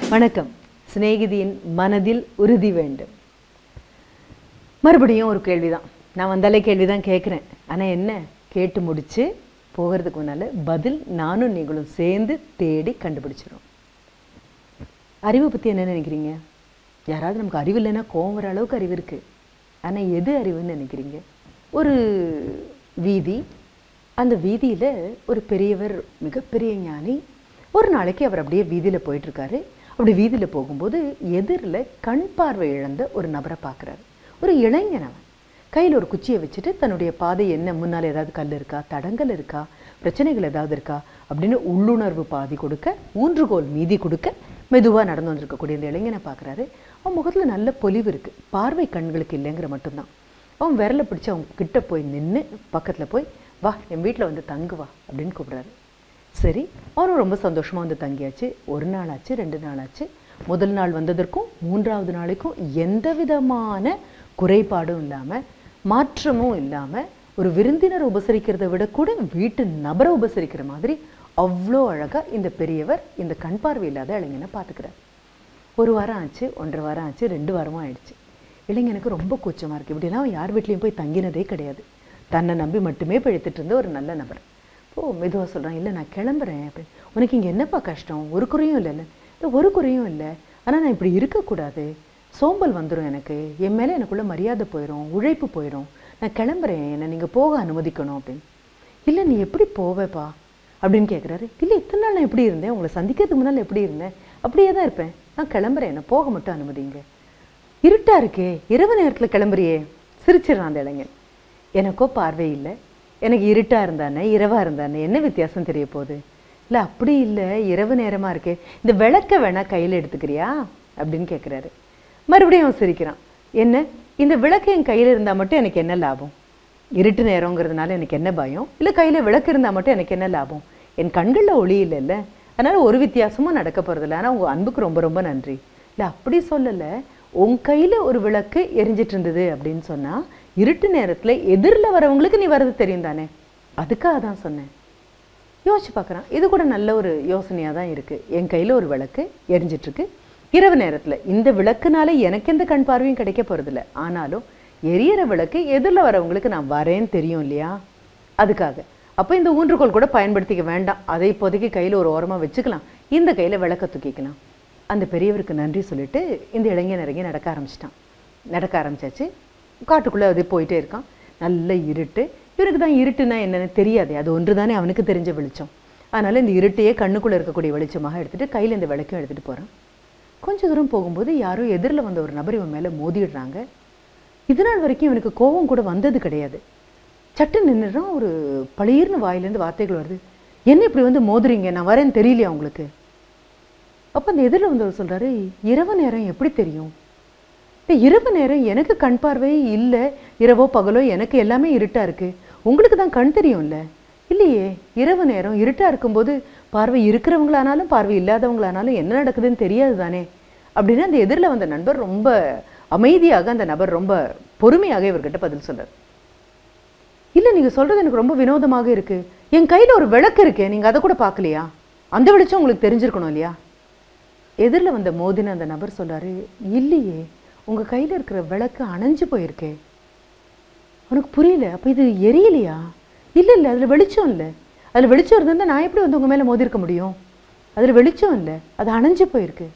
வணக்கம் சிநேகிதியின் மனதில் உறுதி வேண்டும் மறுபடியும் ஒரு கேள்விதான் நான் வந்தாலே கேள்விதான் கேட்குறேன் ஆனால் என்ன கேட்டு முடிச்சு போகிறதுக்கு முன்னால் பதில் நானும் நீங்களும் சேர்ந்து தேடி கண்டுபிடிச்சிரும் அறிவை பற்றி என்ன நினைக்கிறீங்க யாராவது நமக்கு அறிவு இல்லைன்னா கோவம் வர அளவுக்கு அறிவு இருக்குது ஆனால் எது அறிவுன்னு நினைக்கிறீங்க ஒரு வீதி அந்த வீதியில் ஒரு பெரியவர் மிகப்பெரிய ஞானி ஒரு நாளைக்கு அவர் அப்படியே வீதியில் போயிட்டுருக்காரு அப்படி வீதியில் போகும்போது எதிரில் கண் பார்வை இழந்த ஒரு நபரை பார்க்குறாரு ஒரு இளைஞன் அவன் கையில் ஒரு குச்சியை வச்சுட்டு தன்னுடைய பாதை என்ன முன்னால் ஏதாவது கல் இருக்கா தடங்கல் இருக்கா பிரச்சனைகள் ஏதாவது இருக்கா அப்படின்னு உள்ளுணர்வு பாதி கொடுக்க ஊன்றுகோல் மீதி கொடுக்க மெதுவாக நடந்து வந்திருக்கக்கூடிய இந்த இளைஞனை பார்க்குறாரு அவன் முகத்தில் நல்ல பொலிவு இருக்குது பார்வை கண்களுக்கு இல்லைங்கிற மட்டும்தான் அவன் விரலை பிடிச்சு அவன் கிட்ட போய் நின்று பக்கத்தில் போய் வா என் வீட்டில் வந்து தங்கு வா அப்படின்னு கூப்பிடுறாரு சரி அவனும் ரொம்ப சந்தோஷமாக வந்து தங்கியாச்சு ஒரு நாள் ஆச்சு ரெண்டு நாள் ஆச்சு முதல் நாள் வந்ததற்கும் மூன்றாவது நாளைக்கும் எந்த விதமான குறைபாடும் இல்லாமல் மாற்றமும் இல்லாமல் ஒரு விருந்தினர் உபசரிக்கிறதை விட கூட வீட்டு நபரை உபசரிக்கிற மாதிரி அவ்வளோ அழகாக இந்த பெரியவர் இந்த கண் பார்வை இல்லாத இளைஞனை பார்த்துக்கிறார் ஒரு வாரம் ஆச்சு ஒன்றரை வாரம் ஆச்சு ரெண்டு வாரமும் ஆயிடுச்சு இளைஞனுக்கு ரொம்ப கூச்சமாக இருக்குது இப்படிலாம் அவன் யார் வீட்லேயும் போய் தங்கினதே கிடையாது தன்னை நம்பி மட்டுமே பிழைத்துட்டு இருந்த ஒரு நல்ல நபர் ஓ மெதுவாக சொல்கிறான் இல்லை நான் கிளம்புறேன் அப்படின்னு உனக்கு இங்கே என்னப்பா கஷ்டம் ஒரு குறையும் இல்லைல்ல இல்லை ஒரு குறையும் இல்லை ஆனால் நான் இப்படி இருக்கக்கூடாது சோம்பல் வந்துடும் எனக்கு என் மேலே எனக்குள்ள மரியாதை போயிடும் உழைப்பு போயிடும் நான் கிளம்புறேன் என்னை நீங்கள் போக அனுமதிக்கணும் அப்படின்னு இல்லை நீ எப்படி போவேப்பா அப்படின்னு கேட்குறாரு இல்லை இத்தனை நாள் நான் எப்படி இருந்தேன் உங்களை சந்திக்கிறதுக்கு முன்னால் எப்படி இருந்தேன் அப்படியே தான் இருப்பேன் நான் கிளம்புறேன் என்னை போக மட்டும் அனுமதிங்க இருட்டா இருக்கே இரவு நேரத்தில் கிளம்புறியே சிரிச்சிடறான் அந்த இளைஞன் எனக்கோ பார்வை இல்லை எனக்கு இருட்டா இருந்தானே இரவா இருந்தானே என்ன வித்தியாசம் தெரிய போகுது இல்லை அப்படி இல்லை இரவு நேரமா இருக்கே இந்த விளக்க வேணா கையில் எடுத்துக்கிறியா அப்படின்னு கேட்குறாரு மறுபடியும் அவன் சிரிக்கிறான் என்ன இந்த விளக்கு என் கையில் இருந்தால் மட்டும் எனக்கு என்ன லாபம் இருட்டு நேரங்கிறதுனால எனக்கு என்ன பயம் இல்லை கையில் விளக்கு இருந்தால் மட்டும் எனக்கு என்ன லாபம் என் கண்களில் ஒளி இல்லைல்ல அதனால் ஒரு வித்தியாசமும் நடக்க போகிறதில்ல ஆனால் உங்கள் அன்புக்கு ரொம்ப ரொம்ப நன்றி இல்லை அப்படி சொல்லலை உன் கையில் ஒரு விளக்கு எரிஞ்சிட்டு இருந்தது அப்படின்னு சொன்னால் இருட்டு நேரத்தில் எதிரில் வரவங்களுக்கு நீ வர்றது தெரியும் தானே அதுக்காக தான் சொன்னேன் யோசிச்சு பார்க்குறான் இது கூட நல்ல ஒரு யோசனையாக தான் இருக்குது என் கையில் ஒரு விளக்கு எரிஞ்சிட்ருக்கு இரவு நேரத்தில் இந்த விளக்குனால எனக்கு எந்த கண் பார்வையும் கிடைக்க போகிறதில்ல ஆனாலும் எரியற விளக்கு எதிரில் வரவங்களுக்கு நான் வரேன்னு தெரியும் இல்லையா அதுக்காக அப்போ இந்த ஊன்றுகோல் கூட பயன்படுத்திக்க வேண்டாம் அதை இப்போதைக்கு கையில் ஒரு ஓரமாக வச்சுக்கலாம் இந்த கையில் விளக்க தூக்கிக்கலாம் அந்த பெரியவருக்கு நன்றி சொல்லிட்டு இந்த இளைஞன் இறங்கி நடக்க ஆரம்பிச்சிட்டான் நடக்க ஆரம்பிச்சாச்சு காட்டுக்குள்ளே அது போயிட்டே இருக்கான் நல்ல இருட்டு இவருக்கு தான் இருட்டுனா என்னன்னு தெரியாது அது ஒன்று தானே அவனுக்கு தெரிஞ்ச வெளிச்சம் அதனால் இந்த இருட்டையே கண்ணுக்குள்ளே இருக்கக்கூடிய வெளிச்சமாக எடுத்துகிட்டு கையில் இந்த விளக்கையும் எடுத்துகிட்டு போகிறான் கொஞ்ச தூரம் போகும்போது யாரோ எதிரில் வந்த ஒரு நபர் இவன் மேலே மோதிடுறாங்க இது நாள் வரைக்கும் இவனுக்கு கோபம் கூட வந்தது கிடையாது சட்டு நின்றுறான் ஒரு பளீர்னு வாயிலேருந்து வார்த்தைகள் வருது என்ன இப்படி வந்து மோதுறீங்க நான் வரேன்னு தெரியலையா உங்களுக்கு அப்போ அந்த எதிரில் வந்தவர் சொல்கிறாரு இரவு நேரம் எப்படி தெரியும் இல்லை இரவு நேரம் எனக்கு கண் பார்வை இல்லை இரவோ பகலோ எனக்கு எல்லாமே இருட்டாக இருக்குது உங்களுக்கு தான் கண் தெரியும்ல இல்லையே இரவு நேரம் இருட்டாக இருக்கும்போது பார்வை இருக்கிறவங்களானாலும் பார்வை இல்லாதவங்களானாலும் என்ன நடக்குதுன்னு தெரியாது தானே அப்படின்னு அந்த எதிரில் வந்த நண்பர் ரொம்ப அமைதியாக அந்த நபர் ரொம்ப பொறுமையாக இவர்கிட்ட பதில் சொல்றார் இல்லை நீங்கள் சொல்கிறது எனக்கு ரொம்ப வினோதமாக இருக்குது என் கையில் ஒரு விளக்கு இருக்கே நீங்கள் அதை கூட பார்க்கலையா அந்த வெளிச்சம் உங்களுக்கு தெரிஞ்சிருக்கணும் இல்லையா எதிரில் வந்த மோதின அந்த நபர் சொல்றாரு இல்லையே உங்கள் கையில் இருக்கிற விளக்கு அணைஞ்சு போயிருக்கே உனக்கு புரியல அப்போ இது எரியலையா இல்லை இல்லை அதில் வெளிச்சம் இல்லை அதில் வெளிச்சம் இருந்தால் நான் எப்படி வந்து உங்கள் மேலே மோதிருக்க முடியும் அதில் வெளிச்சம் இல்லை அது அணைஞ்சு போயிருக்கு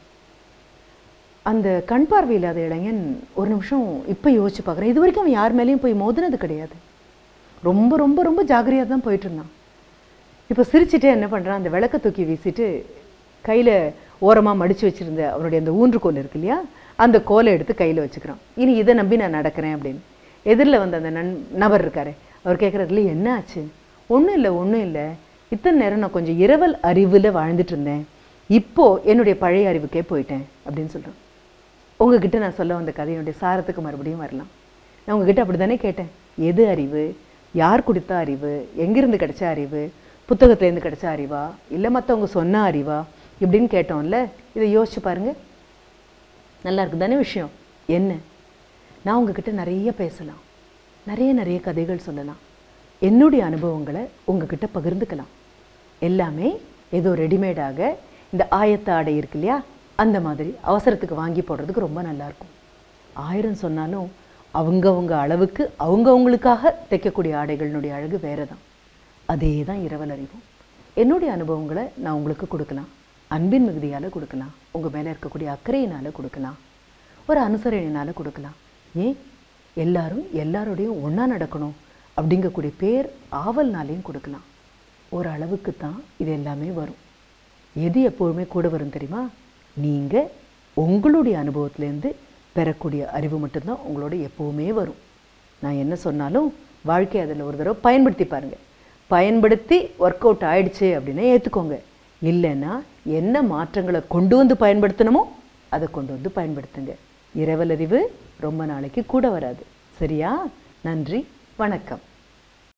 அந்த கண் பார்வை இல்லாத இளைஞன் ஒரு நிமிஷம் இப்போ யோசிச்சு பார்க்குறேன் இது வரைக்கும் அவன் யார் மேலேயும் போய் மோதினது கிடையாது ரொம்ப ரொம்ப ரொம்ப ஜாகிரதையாக தான் போயிட்டு இருந்தான் இப்போ சிரிச்சுட்டே என்ன பண்ணுறான் அந்த விளக்க தூக்கி வீசிட்டு கையில் ஓரமாக மடித்து வச்சுருந்த அவனுடைய அந்த ஊன்றுகோல் இருக்கு இல்லையா அந்த கோலை எடுத்து கையில் வச்சுக்கிறான் இனி இதை நம்பி நான் நடக்கிறேன் அப்படின்னு எதிரில் வந்த அந்த நன் நபர் இருக்காரு அவர் கேட்குறதுல என்ன ஆச்சு ஒன்றும் இல்லை ஒன்றும் இல்லை இத்தனை நேரம் நான் கொஞ்சம் இரவல் அறிவில் வாழ்ந்துட்டு இருந்தேன் இப்போ என்னுடைய பழைய அறிவுக்கே போயிட்டேன் அப்படின்னு சொல்கிறான் உங்ககிட்ட நான் சொல்ல வந்த கதையினுடைய சாரத்துக்கு மறுபடியும் வரலாம் நான் உங்ககிட்ட அப்படி தானே கேட்டேன் எது அறிவு யார் கொடுத்த அறிவு எங்கிருந்து கிடைச்ச அறிவு புத்தகத்துலேருந்து கிடைச்ச அறிவா இல்லை மற்றவங்க சொன்ன அறிவா இப்படின்னு கேட்டோம்ல இதை யோசிச்சு பாருங்க நல்லா இருக்கு தானே விஷயம் என்ன நான் உங்ககிட்ட நிறைய பேசலாம் நிறைய நிறைய கதைகள் சொல்லலாம் என்னுடைய அனுபவங்களை உங்ககிட்ட பகிர்ந்துக்கலாம் எல்லாமே ஏதோ ரெடிமேடாக இந்த ஆயத்த ஆடை இருக்கு இல்லையா அந்த மாதிரி அவசரத்துக்கு வாங்கி போடுறதுக்கு ரொம்ப நல்லாயிருக்கும் ஆயிரம் சொன்னாலும் அவங்கவங்க அளவுக்கு அவங்கவங்களுக்காக தைக்கக்கூடிய ஆடைகளினுடைய அழகு வேறு தான் அதே தான் இரவல் அறிவும் என்னுடைய அனுபவங்களை நான் உங்களுக்கு கொடுக்கலாம் அன்பின் மிகுதியால் கொடுக்கலாம் உங்கள் மேலே இருக்கக்கூடிய அக்கறையினால் கொடுக்கலாம் ஒரு அனுசரணையினால் கொடுக்கலாம் ஏன் எல்லாரும் எல்லாரோடையும் ஒன்றா நடக்கணும் அப்படிங்கக்கூடிய பேர் ஆவல்னாலையும் கொடுக்கலாம் ஒரு அளவுக்கு தான் இது எல்லாமே வரும் எது எப்பொழுதுமே கூட வரும் தெரியுமா நீங்கள் உங்களுடைய அனுபவத்திலேருந்து பெறக்கூடிய அறிவு மட்டும்தான் உங்களோட எப்போவுமே வரும் நான் என்ன சொன்னாலும் வாழ்க்கை அதில் ஒரு தடவை பயன்படுத்தி பாருங்கள் பயன்படுத்தி ஒர்க் அவுட் ஆயிடுச்சு அப்படின்னா ஏற்றுக்கோங்க இல்லைன்னா என்ன மாற்றங்களை கொண்டு வந்து பயன்படுத்தணுமோ அதை கொண்டு வந்து பயன்படுத்துங்க இரவல் அறிவு ரொம்ப நாளைக்கு கூட வராது சரியா நன்றி வணக்கம்